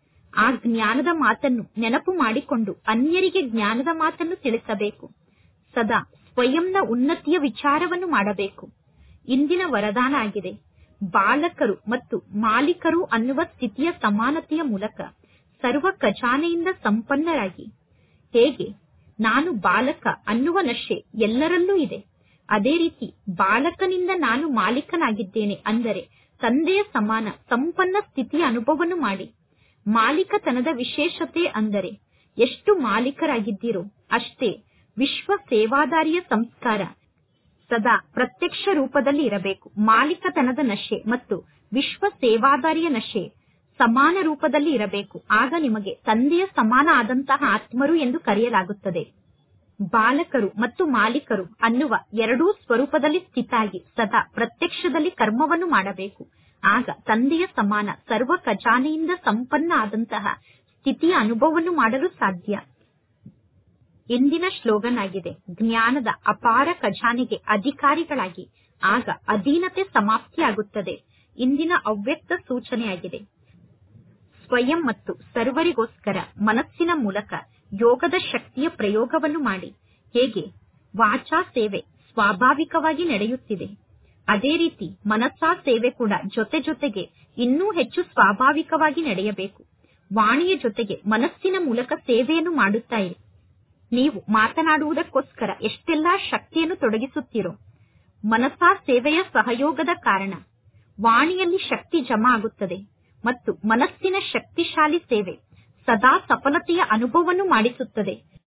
ಆ ಜ್ಞಾನದ ಮಾತನ್ನು ನೆನಪು ಮಾಡಿಕೊಂಡು ಅನ್ಯರಿಗೆ ಜ್ಞಾನದ ಮಾತನ್ನು ತಿಳಿಸಬೇಕು ಸದಾ ಸ್ವಯಂನ ಉನ್ನತಿಯ ವಿಚಾರವನ್ನು ಮಾಡಬೇಕು ಇಂದಿನ ವರದಾನ ಆಗಿದೆ ಬಾಲಕರು ಮತ್ತು ಮಾಲೀಕರು ಅನ್ನುವ ಸ್ಥಿತಿಯ ಸಮಾನತೆಯ ಮೂಲಕ ಸರ್ವ ಖಜಾನೆಯಿಂದ ಸಂಪನ್ನರಾಗಿ ಹೇಗೆ ನಾನು ಬಾಲಕ ಅನ್ನುವ ನಶೆ ಎಲ್ಲರಲ್ಲೂ ಇದೆ ಅದೇ ರೀತಿ ಬಾಲಕನಿಂದ ನಾನು ಮಾಲೀಕನಾಗಿದ್ದೇನೆ ಅಂದರೆ ತಂದೆಯ ಸಮಾನ ಸಂಪನ್ನ ಸ್ಥಿತಿಯ ಅನುಭವವನ್ನು ಮಾಡಿ ಮಾಲೀಕತನದ ವಿಶೇಷತೆ ಅಂದರೆ ಎಷ್ಟು ಮಾಲೀಕರಾಗಿದ್ದೀರೋ ಅಷ್ಟೇ ವಿಶ್ವ ಸೇವಾದಾರಿಯ ಸಂಸ್ಕಾರ ಸದಾ ಪ್ರತ್ಯಕ್ಷ ರೂಪದಲ್ಲಿ ಇರಬೇಕು ಮಾಲೀಕತನದ ನಶೆ ಮತ್ತು ವಿಶ್ವ ಸೇವಾದಾರಿಯ ನಶೆ ಸಮಾನ ರೂಪದಲ್ಲಿ ಇರಬೇಕು ಆಗ ನಿಮಗೆ ತಂದೆಯ ಸಮಾನ ಆದಂತಹ ಆತ್ಮರು ಎಂದು ಕರೆಯಲಾಗುತ್ತದೆ ಬಾಲಕರು ಮತ್ತು ಮಾಲೀಕರು ಅನ್ನುವ ಎರಡೂ ಸ್ವರೂಪದಲ್ಲಿ ಸ್ಥಿತಾಗಿ ಸದಾ ಪ್ರತ್ಯಕ್ಷದಲ್ಲಿ ಕರ್ಮವನ್ನು ಮಾಡಬೇಕು ಆಗ ತಂದೆಯ ಸಮಾನ ಸರ್ವ ಖಜಾನೆಯಿಂದ ಸಂಪನ್ನ ಆದಂತಹ ಸ್ಥಿತಿಯ ಅನುಭವವನ್ನು ಮಾಡಲು ಸಾಧ್ಯ ಇಂದಿನ ಸ್ಲೋಗನ್ ಆಗಿದೆ ಜ್ಞಾನದ ಅಪಾರ ಖಜಾನೆಗೆ ಅಧಿಕಾರಿಗಳಾಗಿ ಆಗ ಅಧೀನತೆ ಸಮಾಪ್ತಿಯಾಗುತ್ತದೆ ಇಂದಿನ ಅವ್ಯಕ್ತ ಸೂಚನೆಯಾಗಿದೆ ಸ್ವಯಂ ಮತ್ತು ಸರ್ವರಿಗೋಸ್ಕರ ಮನಸ್ಸಿನ ಮೂಲಕ ಯೋಗದ ಶಕ್ತಿಯ ಪ್ರಯೋಗವನ್ನು ಮಾಡಿ ಹೇಗೆ ವಾಚಾ ಸೇವೆ ಸ್ವಾಭಾವಿಕವಾಗಿ ನಡೆಯುತ್ತಿದೆ ಅದೇ ರೀತಿ ಮನಸ್ಸಾ ಸೇವೆ ಕೂಡ ಜೊತೆ ಜೊತೆಗೆ ಇನ್ನೂ ಹೆಚ್ಚು ಸ್ವಾಭಾವಿಕವಾಗಿ ನಡೆಯಬೇಕು ವಾಣಿಯ ಜೊತೆಗೆ ಮನಸ್ಸಿನ ಮೂಲಕ ಸೇವೆಯನ್ನು ಮಾಡುತ್ತಾ ಇರಿ ನೀವು ಮಾತನಾಡುವುದಕ್ಕೋಸ್ಕರ ಎಷ್ಟೆಲ್ಲಾ ಶಕ್ತಿಯನ್ನು ತೊಡಗಿಸುತ್ತೀರೋ ಮನಸಾ ಸೇವೆಯ ಸಹಯೋಗದ ಕಾರಣ ವಾಣಿಯಲ್ಲಿ ಶಕ್ತಿ ಜಮಾ ಆಗುತ್ತದೆ ಮತ್ತು ಮನಸ್ಸಿನ ಶಕ್ತಿಶಾಲಿ ಸೇವೆ ಸದಾ ಸಫಲತೆಯ ಅನುಭವವನ್ನು ಮಾಡಿಸುತ್ತದೆ